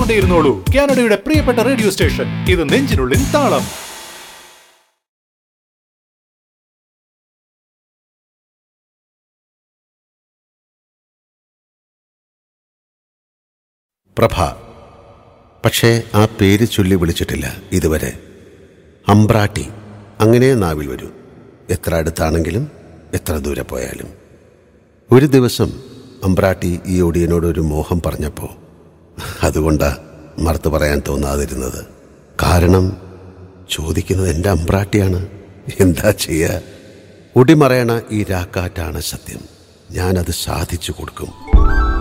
കേട്ടുകൊണ്ടേയിരുന്നോളൂ കാനഡയുടെ പ്രിയപ്പെട്ട radio station ഇത് നെഞ്ചിനുള്ളിൽ താളം പ്രഭ പക്ഷേ ആ പേര് ചൊല്ലി വിളിച്ചിട്ടില്ല ഇതുവരെ അമ്പ്രാട്ടി അങ്ങനെ നാവിൽ വരൂ എത്ര അടുത്താണെങ്കിലും എത്ര ദൂരെ പോയാലും ഒരു ദിവസം അമ്പ്രാട്ടി ഈ ഒടിയനോട് ഒരു മോഹം പറഞ്ഞപ്പോൾ അതുകൊണ്ടാ മറുത്തു പറയാൻ തോന്നാതിരുന്നത് കാരണം ചോദിക്കുന്നത് എൻ്റെ അമ്പ്രാട്ടിയാണ് എന്താ ചെയ്യുക ഒടിമറയണ ഈ രാക്കാറ്റാണ് സത്യം ഞാനത് സാധിച്ചു കൊടുക്കും